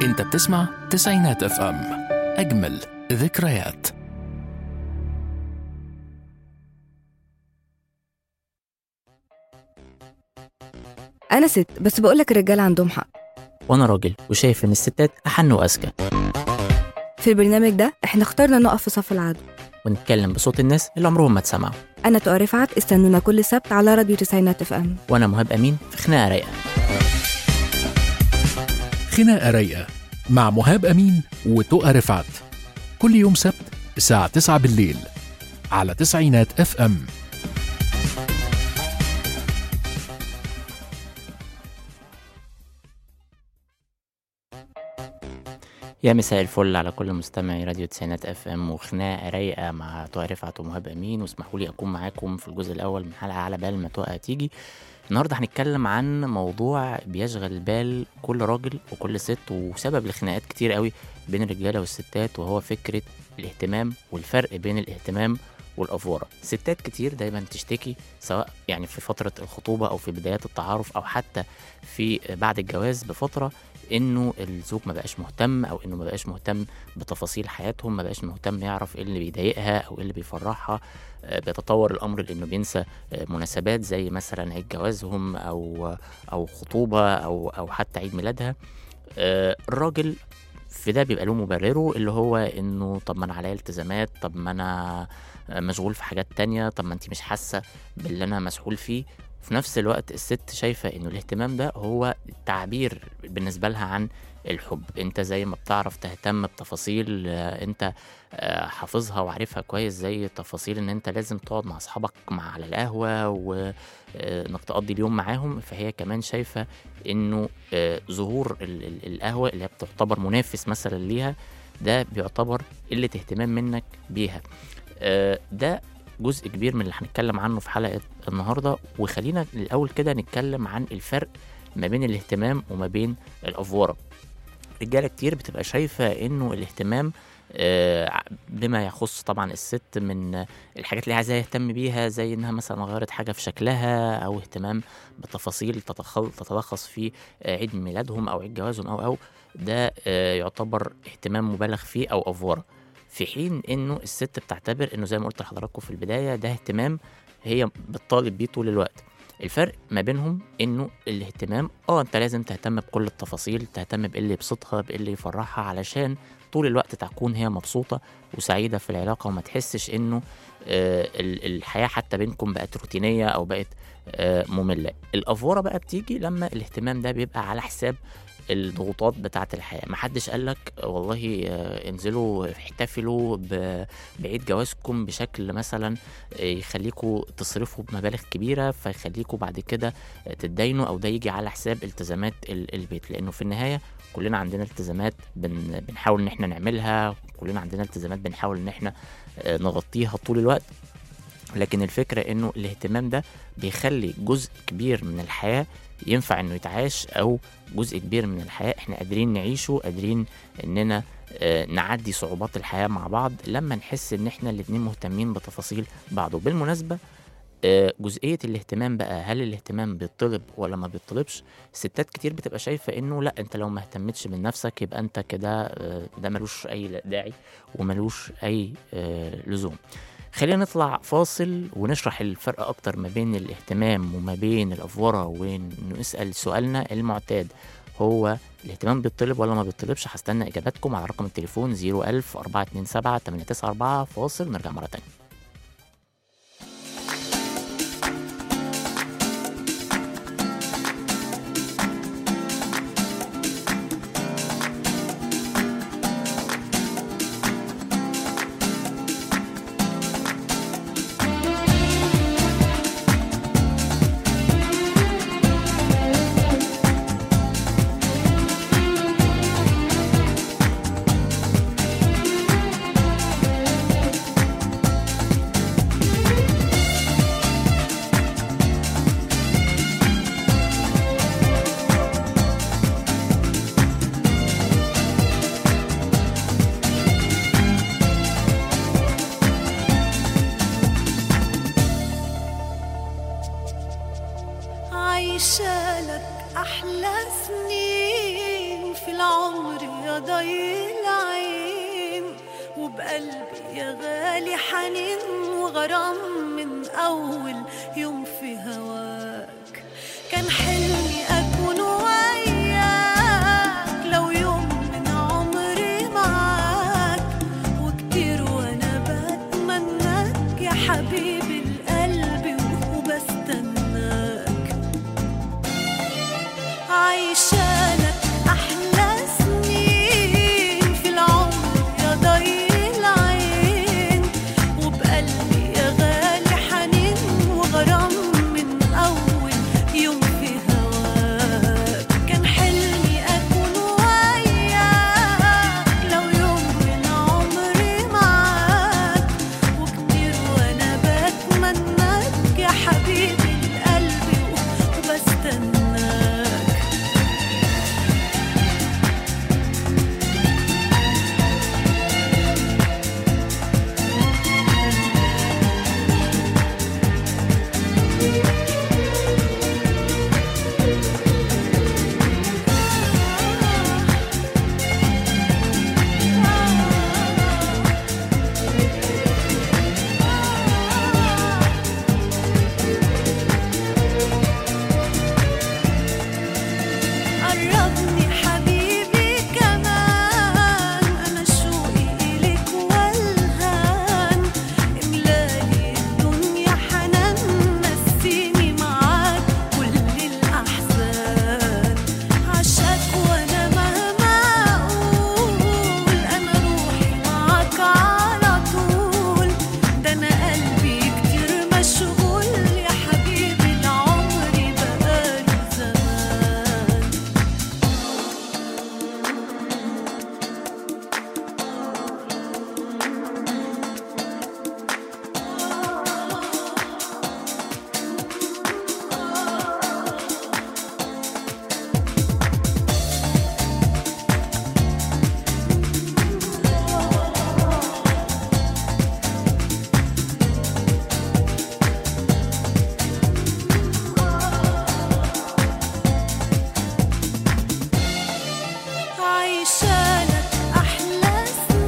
انت بتسمع تسعينات اف ام اجمل ذكريات انا ست بس بقولك الرجاله عندهم حق وانا راجل وشايف ان الستات احن واذكى في البرنامج ده احنا اخترنا نقف في صف العدو ونتكلم بصوت الناس اللي عمرهم ما اتسمعوا انا تقى رفعت استنونا كل سبت على راديو تسعينات اف ام وانا مهاب امين في خناقه رايقه خناقة رايقة مع مهاب أمين وتقى رفعت كل يوم سبت الساعة 9 بالليل على تسعينات اف ام يا مساء الفل على كل مستمعي راديو تسعينات اف ام وخناقه رايقه مع تقى رفعت ومهاب امين واسمحوا لي اكون معاكم في الجزء الاول من حلقه على بال ما تقى تيجي النهارده هنتكلم عن موضوع بيشغل بال كل راجل وكل ست وسبب لخناقات كتير قوي بين الرجاله والستات وهو فكره الاهتمام والفرق بين الاهتمام والافوره ستات كتير دايما تشتكي سواء يعني في فتره الخطوبه او في بدايات التعارف او حتى في بعد الجواز بفتره انه الزوج ما بقاش مهتم او انه ما بقاش مهتم بتفاصيل حياتهم ما بقاش مهتم يعرف ايه اللي بيضايقها او ايه اللي بيفرحها آه، بيتطور الامر لانه بينسى آه، مناسبات زي مثلا عيد جوازهم او او خطوبه او او حتى عيد ميلادها آه، الراجل في ده بيبقى له مبرره اللي هو انه طب ما انا عليا التزامات طب ما انا آه، مشغول في حاجات تانية طب ما انت مش حاسه باللي انا مسحول فيه في نفس الوقت الست شايفة انه الاهتمام ده هو تعبير بالنسبة لها عن الحب انت زي ما بتعرف تهتم بتفاصيل آه، انت آه، حافظها وعارفها كويس زي تفاصيل ان انت لازم تقعد مع اصحابك مع على القهوة وانك تقضي اليوم معاهم فهي كمان شايفة انه آه، ظهور ال- ال- القهوة اللي هي بتعتبر منافس مثلا ليها ده بيعتبر قلة اهتمام منك بيها آه، ده جزء كبير من اللي هنتكلم عنه في حلقة النهاردة وخلينا الأول كده نتكلم عن الفرق ما بين الاهتمام وما بين الأفورة رجالة كتير بتبقى شايفة إنه الاهتمام آه، بما يخص طبعا الست من الحاجات اللي عايزاه يهتم بيها زي انها مثلا غيرت حاجه في شكلها او اهتمام بتفاصيل تتخل- تتلخص في آه، عيد ميلادهم او عيد جوازهم او او ده آه، يعتبر اهتمام مبالغ فيه او افوره في حين انه الست بتعتبر انه زي ما قلت لحضراتكم في البدايه ده اهتمام هي بتطالب بيه طول الوقت الفرق ما بينهم انه الاهتمام اه انت لازم تهتم بكل التفاصيل تهتم بايه اللي يبسطها بايه اللي يفرحها علشان طول الوقت تكون هي مبسوطه وسعيده في العلاقه وما تحسش انه آه ال- الحياه حتى بينكم بقت روتينيه او بقت آه ممله الافوره بقى بتيجي لما الاهتمام ده بيبقى على حساب الضغوطات بتاعة الحياة محدش قالك والله آه، انزلوا احتفلوا ب- بعيد جوازكم بشكل مثلا آه، يخليكوا تصرفوا بمبالغ كبيرة فيخليكوا بعد كده آه، تتداينوا أو ده يجي على حساب التزامات ال- البيت لأنه في النهاية كلنا عندنا التزامات بن بنحاول إن احنا نعملها كلنا عندنا التزامات بنحاول إن احنا آه، نغطيها طول الوقت لكن الفكرة انه الاهتمام ده بيخلي جزء كبير من الحياة ينفع انه يتعاش او جزء كبير من الحياة احنا قادرين نعيشه قادرين اننا آه، نعدي صعوبات الحياة مع بعض لما نحس ان احنا الاتنين مهتمين بتفاصيل بعض وبالمناسبة آه، جزئية الاهتمام بقى هل الاهتمام بيطلب ولا ما بيطلبش ستات كتير بتبقى شايفة انه لا انت لو ما اهتمتش من نفسك يبقى انت كده آه، ده ملوش اي داعي وملوش اي آه، لزوم خلينا نطلع فاصل ونشرح الفرق اكتر ما بين الاهتمام وما بين الافوره ونسال سؤالنا المعتاد هو الاهتمام بيطلب ولا ما بيطلبش هستنى اجاباتكم على رقم التليفون 01000 427 894 فاصل نرجع مره تانية عايشة لك أحلى سنين في العمر يا ضي العين وبقلبي يا غالي حنين وغرام من أول يوم في هواك كان حلمي أكون وياك لو يوم من عمري معاك وكتير وأنا بتمناك يا حبيبي القلب وبستناك عايشالك أحلى سنين في العمر يا ضي العين وبقلبي يا غالي حنين وغرام من أول يوم في هواك كان حلمي أكون وياك لو يوم من عمري معاك وكتير وأنا بتمناك يا حبيبي القلب وبستناك قربني حبيبي كمان أنا شوقي إليك والهان إملالي الدنيا حنان نسيني معاك كل الأحزان عشاك وأنا مهما أقول أنا روحي معاك على طول ده أنا قلبي كتير مشغول يا حبيبي العمر بقاله زمان عايشالك أحلى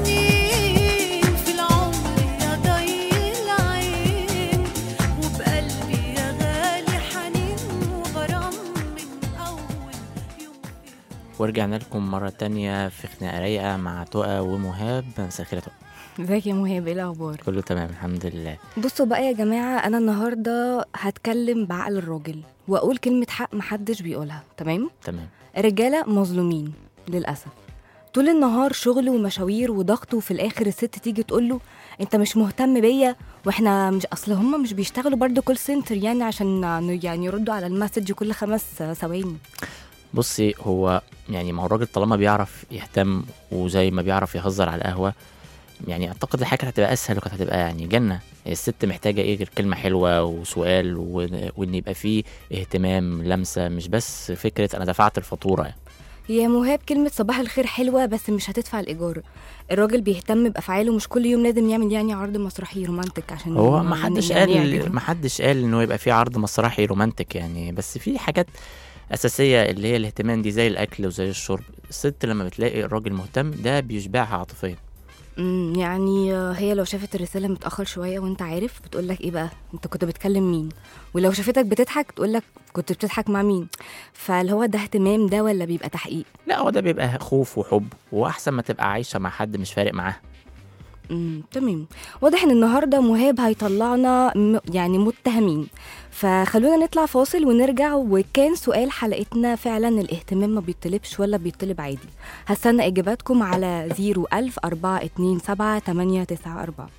سنين في العمر يا ضي العين وبقلبي يا غالي حنين وغرام من أول يوم في ورجعنا لكم مرة تانية في خناقة رايقة مع تقى ومهاب مساء الخير يا تقى ازيك يا مهاب ايه الاخبار كله تمام الحمد لله بصوا بقى يا جماعه انا النهارده هتكلم بعقل الراجل واقول كلمه حق محدش بيقولها تمام تمام الرجاله مظلومين للاسف طول النهار شغل ومشاوير وضغط وفي الاخر الست تيجي تقول له انت مش مهتم بيا واحنا مش اصل هم مش بيشتغلوا برضو كول سنتر يعني عشان يعني يردوا على المسج كل خمس ثواني بصي هو يعني ما هو الراجل طالما بيعرف يهتم وزي ما بيعرف يهزر على القهوة يعني اعتقد الحاجة كانت هتبقى اسهل وكانت هتبقى يعني جنة الست محتاجة ايه غير كلمة حلوة وسؤال و- وان يبقى فيه اهتمام لمسة مش بس فكرة انا دفعت الفاتورة يعني. يا مهاب كلمة صباح الخير حلوة بس مش هتدفع الإيجار الراجل بيهتم بأفعاله مش كل يوم لازم يعمل يعني عرض مسرحي رومانتك عشان هو ما حدش يعني قال يعجبه. ما حدش قال انه يبقى في عرض مسرحي رومانتك يعني بس في حاجات اساسيه اللي هي الاهتمام دي زي الاكل وزي الشرب الست لما بتلاقي الراجل مهتم ده بيشبعها عاطفيا أمم، يعني آه، هي لو شافت الرسالة متأخر شوية وانت عارف بتقول لك ايه بقى انت كنت بتكلم مين ولو شافتك بتضحك تقول لك كنت بتضحك مع مين فاللي هو ده اهتمام ده ولا بيبقى تحقيق لا هو ده بيبقى خوف وحب واحسن ما تبقى عايشه مع حد مش فارق معاها امم تمام واضح ان النهارده مهاب هيطلعنا م- يعني متهمين فخلونا نطلع فاصل ونرجع وكان سؤال حلقتنا فعلا الاهتمام ما بيطلبش ولا بيطلب عادي هستنى اجاباتكم على 01000 427 894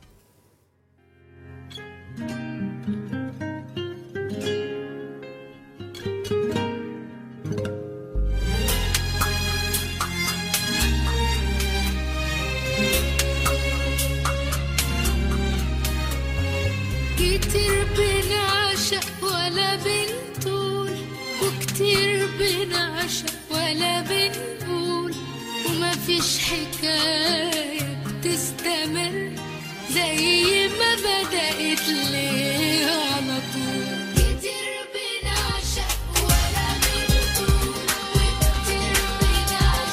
كتير بنعشق ولا بنطول وكتير بنعشق ولا بنقول وما فيش حكاية بتستمر زي ما بدأت ليه على طول كتير بنعشق ولا بنطول وكتير بنعشق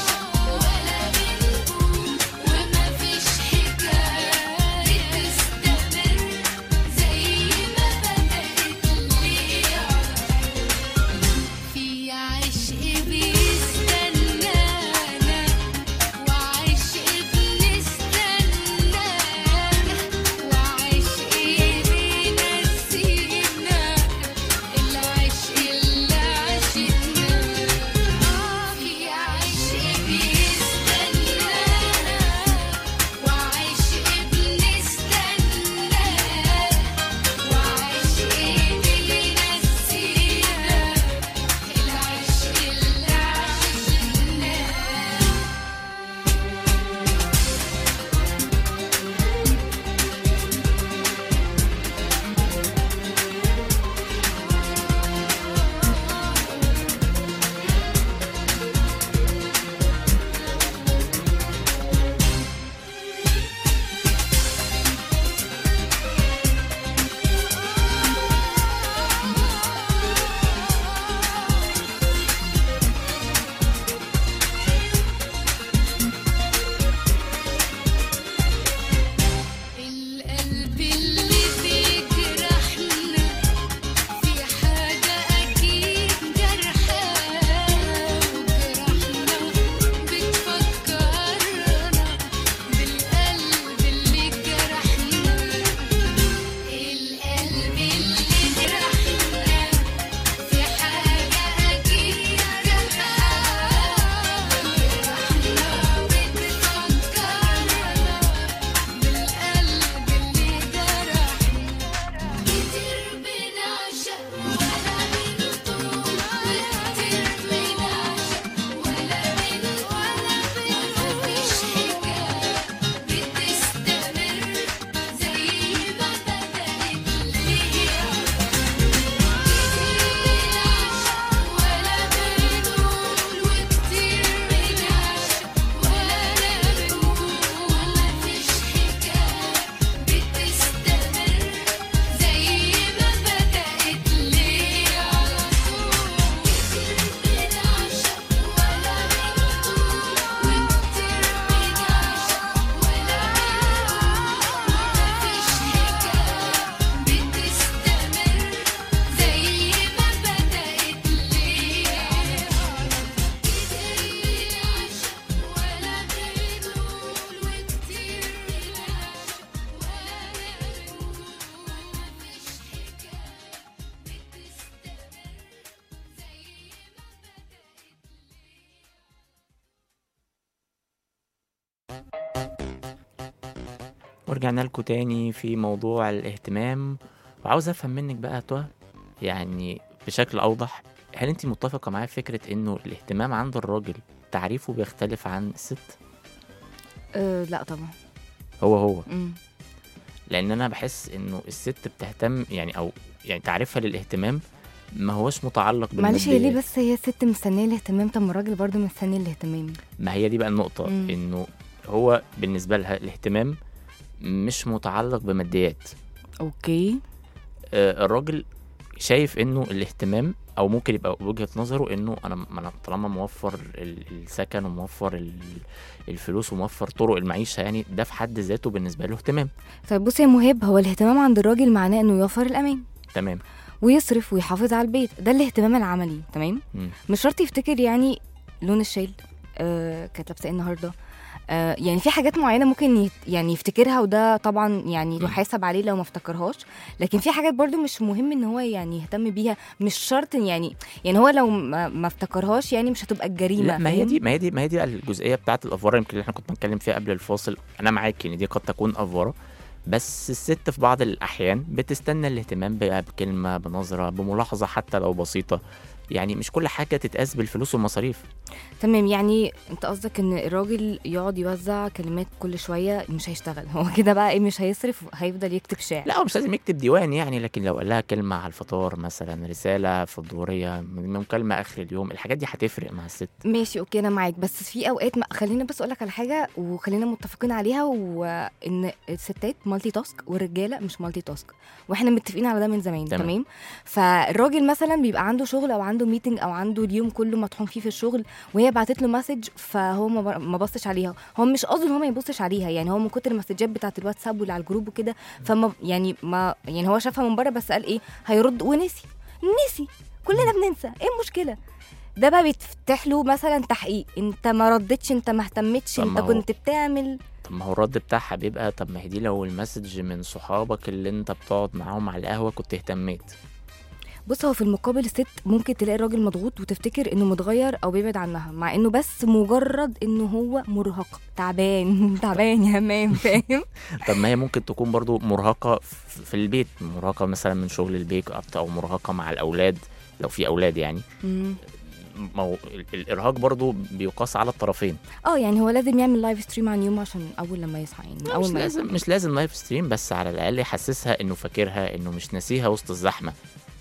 ورجعنا لكم تاني في موضوع الاهتمام وعاوز افهم منك بقى يا طه يعني بشكل اوضح هل انت متفقه معايا في فكره انه الاهتمام عند الراجل تعريفه بيختلف عن الست أه لا طبعا هو هو مم. لان انا بحس انه الست بتهتم يعني او يعني تعريفها للاهتمام ما هوش متعلق معلش هي ليه بالماديات. بس هي الست مستنيه الاهتمام طب ما الراجل برضه مستني الاهتمام ما هي دي بقى النقطه مم. انه هو بالنسبه لها الاهتمام مش متعلق بماديات اوكي آه، الراجل شايف انه الاهتمام او ممكن يبقى وجهه نظره انه انا ما انا طالما موفر ال- السكن وموفر ال- الفلوس وموفر طرق المعيشه يعني ده في حد ذاته بالنسبه له اهتمام طيب بصي يا مهاب هو الاهتمام عند الراجل معناه انه يوفر الامان تمام ويصرف ويحافظ على البيت ده الاهتمام العملي تمام مم. مش شرط يفتكر يعني لون الشيل آه كانت لابسه إيه النهارده آه يعني في حاجات معينه ممكن يت يعني يفتكرها وده طبعا يعني مم. يحاسب عليه لو ما افتكرهاش لكن في حاجات برضو مش مهم ان هو يعني يهتم بيها مش شرط يعني يعني هو لو ما, ما افتكرهاش يعني مش هتبقى الجريمه لا ما هي فاهم؟ دي ما هي دي ما هي دي بقى الجزئيه بتاعت الافوره يمكن اللي احنا كنا بنتكلم فيها قبل الفاصل انا معاك ان دي قد تكون افوره بس الست في بعض الاحيان بتستنى الاهتمام بقى بكلمه بنظره بملاحظه حتى لو بسيطه يعني مش كل حاجه تتقاس بالفلوس والمصاريف تمام يعني انت قصدك ان الراجل يقعد يوزع كلمات كل شويه مش هيشتغل هو كده بقى ايه مش هيصرف هيفضل يكتب شعر لا هو مش لازم يكتب ديوان يعني لكن لو قال لها كلمه على الفطار مثلا رساله في الظهريه مكالمه اخر اليوم الحاجات دي هتفرق مع الست ماشي اوكي انا معاك بس في اوقات ما خلينا بس اقول لك على حاجه وخلينا متفقين عليها وان الستات مالتي تاسك والرجاله مش مالتي تاسك واحنا متفقين على ده من زمان تمام. تمام, تمام؟ فالراجل مثلا بيبقى عنده شغل او عنده ميتنج او عنده اليوم كله مطحون فيه في الشغل وهي بعتت له مسج فهو ما ب- ما بصش عليها هو مش قصده ان هو ما يبصش عليها يعني هو من كتر المسجات بتاعت الواتساب واللي على الجروب وكده فما يعني ما يعني هو شافها من بره بس قال ايه هيرد ونسي نسي كلنا بننسى ايه المشكله ده بقى بيتفتح له مثلا تحقيق انت ما ردتش انت ما اهتمتش طب انت ما هو- كنت بتعمل طب ما هو الرد بتاعها بيبقى طب ما هي دي لو المسج من صحابك اللي انت بتقعد معاهم على القهوه كنت اهتميت بص هو في المقابل الست ممكن تلاقي الراجل مضغوط وتفتكر انه متغير او بيبعد عنها مع انه بس مجرد انه هو مرهق تعبان تعبان يا همام فاهم طب ما هي ممكن تكون برضو مرهقة ف- في البيت مرهقة مثلا من شغل البيك اب أو مرهقة مع الأولاد لو في أولاد يعني مم. ما هو ال- الإرهاق برضو بيقاس على الطرفين اه يعني هو لازم يعمل لايف ستريم عن يوم عشان اول لما يصحى يعني مش اول ما لازم مش لازم لايف ستريم بس على الأقل يحسسها إنه فاكرها إنه مش ناسيها وسط الزحمة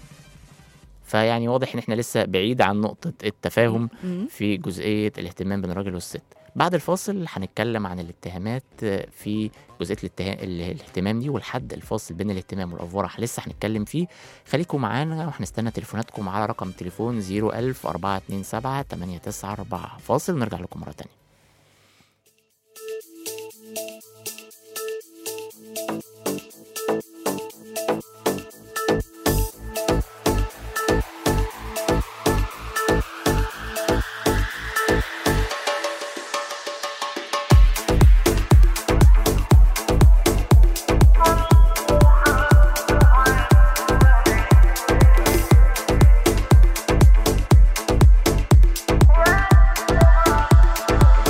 فيعني واضح إن إحنا لسه بعيد عن نقطة التفاهم مم. في جزئية الاهتمام بين الراجل والست بعد الفاصل هنتكلم عن الاتهامات في جزئية الاتها... ال- الاهتمام دي والحد الفاصل بين الاهتمام والأفورة لسه هنتكلم فيه خليكم معانا وهنستنى تليفوناتكم على رقم تليفون 01000 427 894 فاصل ونرجع لكم مرة تانية Thank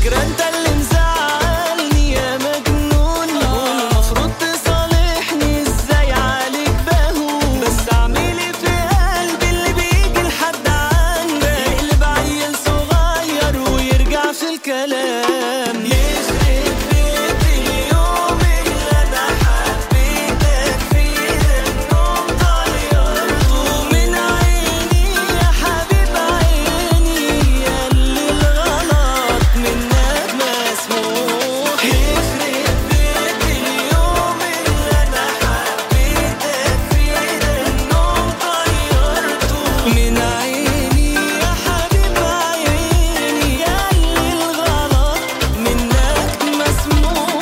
فكرة انت اللي مزعلني يا مجنون والمفروض تصالحني ازاي عليك بهون بس اعمل ايه في قلبي اللي بيجي لحد عندك يقلب عيل صغير ويرجع في الكلام يخرب بيت اليوم اللي انا حبيتك فيه النوم طيرته من عيني يا حبيب عيني يا اللي الغلط منك مسموح يخرب بيت اليوم اللي انا حبيتك فيه النوم طيرته من عيني يا حبيب عيني يا اللي الغلط منك مسموح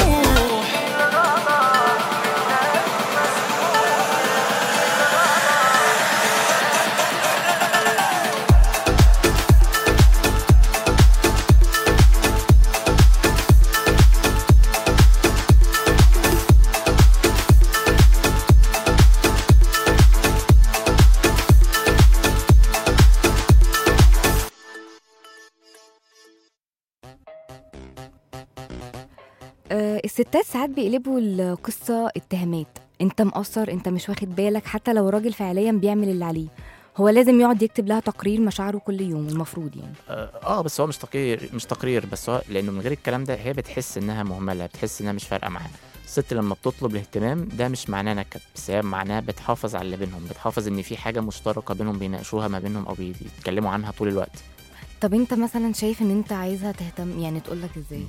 آه، الستات ساعات بيقلبوا القصة اتهامات انت مقصر انت مش واخد بالك حتى لو الراجل فعليا بيعمل اللي عليه هو لازم يقعد يكتب لها تقرير مشاعره كل يوم المفروض يعني اه آه، بس هو مش تقرير مش تقرير بس هو لانه من غير الكلام ده هي بتحس انها مهمله بتحس انها مش فارقه معاها الست لما بتطلب الاهتمام ده مش معناه نكد بس هي معناه بتحافظ على اللي بينهم بتحافظ ان في حاجه مشتركه بينهم بيناقشوها ما بينهم او بيتكلموا عنها طول الوقت طب انت مثلا شايف ان انت عايزها تهتم يعني تقول لك ازاي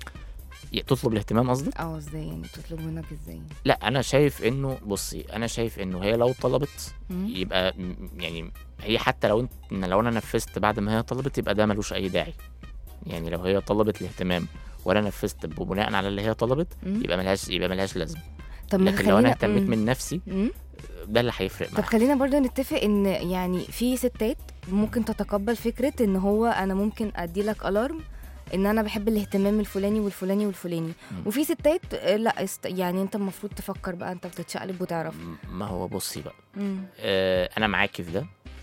ي- تطلب الاهتمام قصدي اه ازاي يعني تطلب منك ازاي لا انا شايف انه بصي انا شايف انه هي لو طلبت مم؟ يبقى م- يعني هي حتى لو انت لو انا نفذت بعد ما هي طلبت يبقى ده ملوش اي داعي يعني لو هي طلبت الاهتمام وانا نفذت بناء على اللي هي طلبت مم؟ يبقى ملهاش يبقى ملهاش لازمه طب ما لكن لو انا خلينا- اهتميت مم. من نفسي مم؟ ده اللي هيفرق طب معايا خلينا برضو نتفق ان يعني في ستات ممكن تتقبل فكره ان هو انا ممكن ادي لك الارم ان انا بحب الاهتمام الفلاني والفلاني والفلاني مم. وفي ستات آه، لا است... يعني انت المفروض تفكر بقى انت بتتشقلب وتعرف ما هو بصي بقى مم. آه انا معاكي في ده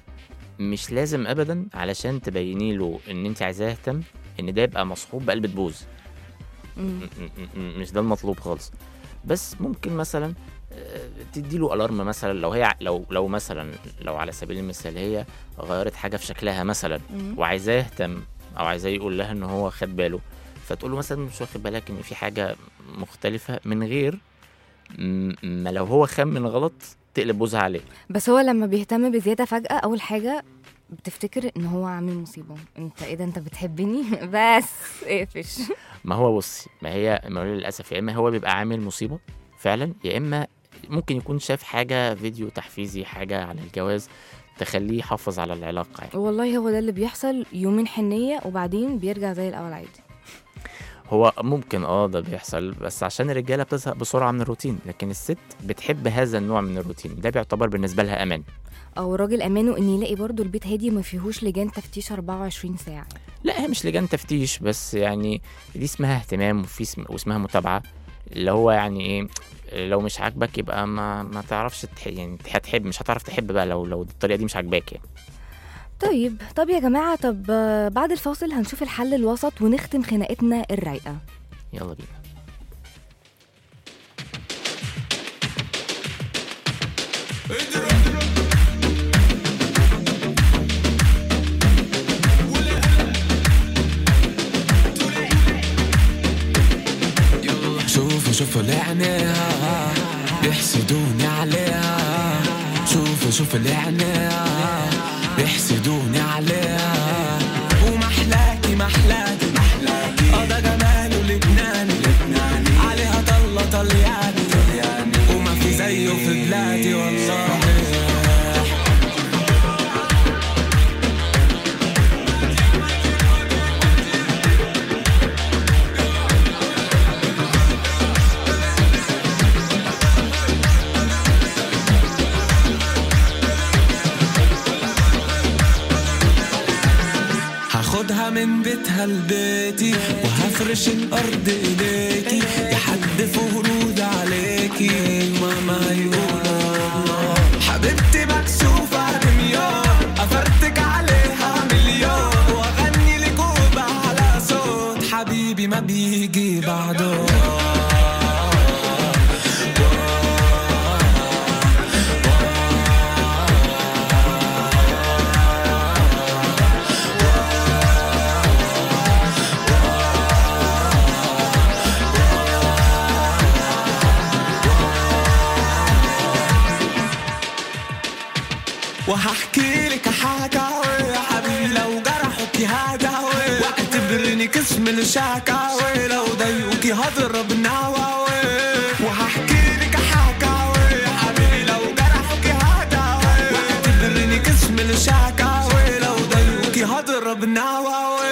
مش لازم ابدا علشان تبيني له ان انت عايزاه يهتم ان ده يبقى مصحوب بقلب بوز مم. م- م- م- مش ده المطلوب خالص بس ممكن مثلا تدي له الارم مثلا لو هي ع- لو لو مثلا لو على سبيل المثال هي غيرت حاجه في شكلها مثلا مم. وعايزاه يهتم او عايزاه يقول لها ان هو خد باله فتقول له مثلا مش واخد بالك ان في حاجه مختلفه من غير م- ما لو هو خمن غلط تقلب بوزها عليه بس هو لما بيهتم بزياده فجاه اول حاجه بتفتكر ان هو عامل مصيبه انت ايه ده انت بتحبني بس اقفش ما هو بصي ما هي ما هو للاسف يا اما هو بيبقى عامل مصيبه فعلا يا اما ممكن يكون شاف حاجه فيديو تحفيزي حاجه عن الجواز تخليه يحافظ على العلاقه يعني. والله هو ده اللي بيحصل يومين حنيه وبعدين بيرجع زي الاول عادي هو ممكن اه ده بيحصل بس عشان الرجاله بتزهق بسرعه من الروتين لكن الست بتحب هذا النوع من الروتين ده بيعتبر بالنسبه لها امان او الراجل امانه ان يلاقي برضو البيت هادي وما فيهوش لجان تفتيش 24 ساعه لا هي مش لجان تفتيش بس يعني دي اسمها اهتمام وفي اسم واسمها متابعه اللي هو يعني ايه لو مش عاجبك يبقى ما ما تعرفش تح... يعني هتحب مش هتعرف تحب بقى لو لو الطريقه دي مش عاجباك يعني طيب طب يا جماعه طب آه، بعد الفاصل هنشوف الحل الوسط ونختم خناقتنا الرايقه يلا بينا شوفوا شوفوا لعناها بيحسدوني عليها شوفوا شوفوا لعناها بيحسدوني عليها ومحلاكي محلاكي محلاكي اه ده جماله لبناني لبناني عليها طلة طلياني وما في زيه في بلادي والله هاخدها من بيتها لبيتي وهفرش الارض اليكي يا حد في ورود عليكي ماما هيقولوا حبيبتي مكسوفة دميان افرتك عليها مليون واغني لك على صوت حبيبي بيجي بعده وهحكي لك حكاوي يا حبيبي لو جرحك هداوي واعتبرني قسم الشكاوي لو ضايقوكي هضرب نواوي وهحكي لك حكاوي يا حبيبي لو جرحك هداوي واعتبرني قسم الشكاوي لو ضايقوكي هضرب نواوي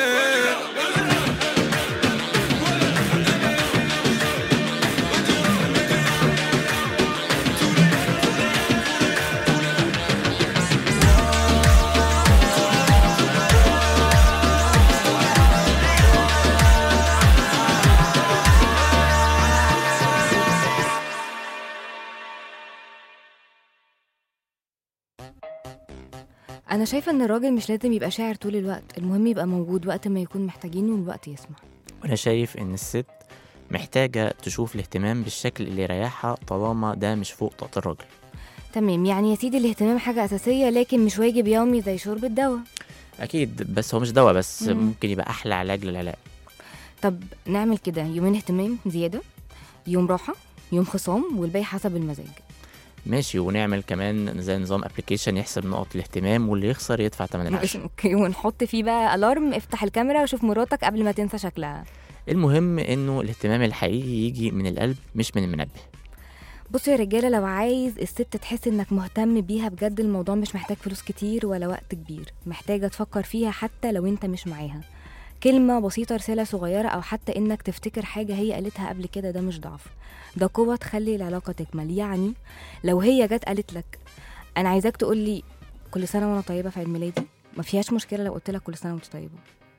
انا شايفه ان الراجل مش لازم يبقى شاعر طول الوقت المهم يبقى موجود وقت ما يكون محتاجينه والوقت يسمع وانا شايف ان الست محتاجة تشوف الاهتمام بالشكل اللي يريحها طالما ده مش فوق طاقة الراجل تمام يعني يا سيدي الاهتمام حاجه اساسيه لكن مش واجب يومي زي شرب الدواء اكيد بس هو مش دواء بس مم. ممكن يبقى احلى علاج للعلاج طب نعمل كده يومين اهتمام زياده يوم راحه يوم خصام والباقي حسب المزاج ماشي ونعمل كمان زي نظام ابلكيشن يحسب نقط الاهتمام واللي يخسر يدفع ثمن العشاء اوكي ونحط فيه بقى الارم افتح الكاميرا وشوف مراتك قبل ما تنسى شكلها المهم انه الاهتمام الحقيقي يجي من القلب مش من المنبه بصوا يا رجاله لو عايز الست تحس انك مهتم بيها بجد الموضوع مش محتاج فلوس كتير ولا وقت كبير محتاجه تفكر فيها حتى لو انت مش معاها كلمة بسيطة رسالة صغيرة أو حتى إنك تفتكر حاجة هي قالتها قبل كده ده مش ضعف ده قوة تخلي العلاقة تكمل يعني لو هي جت قالت لك أنا عايزاك تقول لي كل سنة وأنا طيبة في عيد ميلادي ما فيهاش مشكلة لو قلت لك كل سنة وأنت طيبة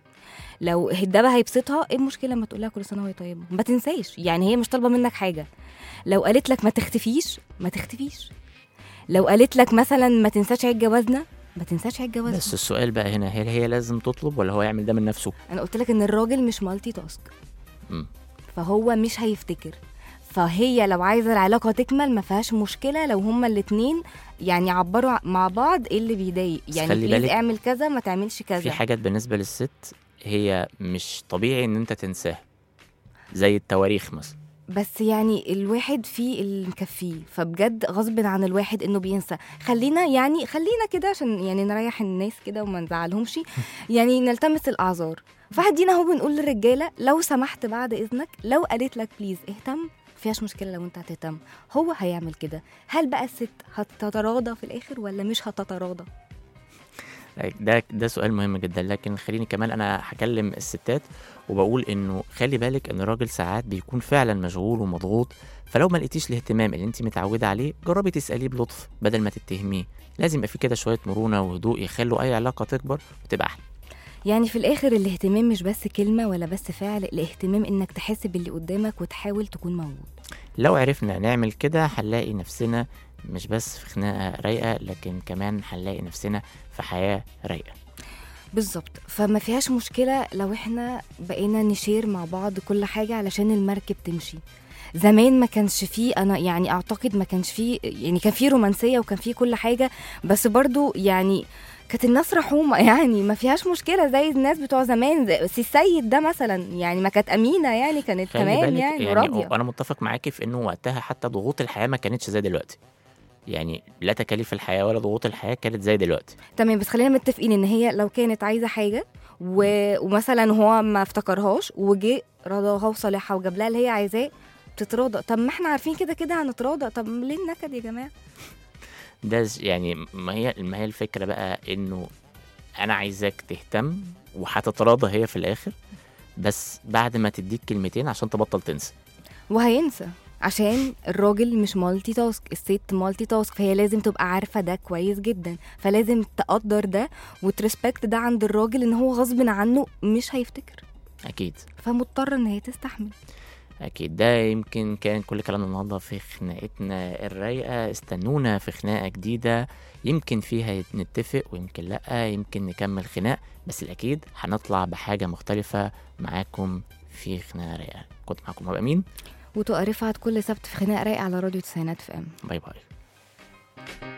لو ده بقى هيبسطها ايه المشكله لما تقول لها كل سنه وهي طيبه ما تنساش يعني هي مش طالبه منك حاجه لو قالت لك ما تختفيش ما تختفيش لو قالت لك مثلا ما تنساش عيد جوازنا ما تنساش عيد جوازنا بس السؤال بقى هنا هل هي لازم تطلب ولا هو يعمل ده من نفسه انا قلت لك ان الراجل مش مالتي تاسك مم. فهو مش هيفتكر فهي لو عايزه العلاقه تكمل ما فيهاش مشكله لو هما الاتنين يعني يعبروا مع بعض ايه اللي بيضايق بس يعني خلي بليز بالك اعمل كذا ما تعملش كذا في حاجات بالنسبة للست هي مش طبيعي ان انت تنساها زي التواريخ مثلا بس يعني الواحد فيه اللي مكفيه فبجد غصب عن الواحد انه بينسى خلينا يعني خلينا كده عشان يعني نريح الناس كده وما نزعلهمش يعني نلتمس الاعذار فهدينا اهو بنقول للرجاله لو سمحت بعد اذنك لو قالت لك بليز اهتم فيهاش مشكله لو انت هتهتم هو هيعمل كده هل بقى الست هتتراضى في الاخر ولا مش هتتراضى ده ده سؤال مهم جدا لكن خليني كمان انا هكلم الستات وبقول انه خلي بالك ان الراجل ساعات بيكون فعلا مشغول ومضغوط فلو ما لقيتيش الاهتمام اللي انت متعوده عليه جربي تساليه بلطف بدل ما تتهميه لازم يبقى في كده شويه مرونه وهدوء يخلوا اي علاقه تكبر وتبقى احلى يعني في الاخر الاهتمام مش بس كلمه ولا بس فعل الاهتمام انك تحس باللي قدامك وتحاول تكون موجود لو عرفنا نعمل كده هنلاقي نفسنا مش بس في خناقه رايقه لكن كمان هنلاقي نفسنا في حياه رايقه بالظبط فما فيهاش مشكلة لو احنا بقينا نشير مع بعض كل حاجة علشان المركب تمشي زمان ما كانش فيه انا يعني اعتقد ما كانش فيه يعني كان فيه رومانسية وكان فيه كل حاجة بس برضو يعني كانت الناس رحومة يعني ما فيهاش مشكلة زي الناس بتوع زمان زي سي السيد ده مثلا يعني ما كانت أمينة يعني كانت خلي تمام بالك يعني, يعني وراضية انا متفق معاكي في انه وقتها حتى ضغوط الحياه ما كانتش زي دلوقتي يعني لا تكاليف الحياه ولا ضغوط الحياه كانت زي دلوقتي تمام بس خلينا متفقين ان هي لو كانت عايزه حاجه و... ومثلا هو ما افتكرهاش وجه رضاها وصالحها وجاب لها اللي هي عايزاه تتراضى طب ما احنا عارفين كده كده هنتراضى طب ليه النكد يا جماعه ده ز- يعني ما هي ما هي الفكره بقى انه انا عايزاك تهتم وهتتراضى هي في الاخر بس بعد ما تديك كلمتين عشان تبطل تنسى وهينسى عشان الراجل مش مالتي تاسك الست مالتي تاسك فهي لازم تبقى عارفه ده كويس جدا فلازم تقدر ده وترسبكت ده عند الراجل ان هو غصب عنه مش هيفتكر اكيد فمضطره ان هي تستحمل اكيد ده يمكن كان كل كلامنا النهارده في خناقتنا الرايقه استنونا في خناقه جديده يمكن فيها نتفق ويمكن لا يمكن نكمل خناق بس الاكيد هنطلع بحاجه مختلفه معاكم في خناقه رايقه كنت معاكم هبقى مين وتقى رفعت كل سبت في خناق رايق على راديو تسعينات في ام باي باي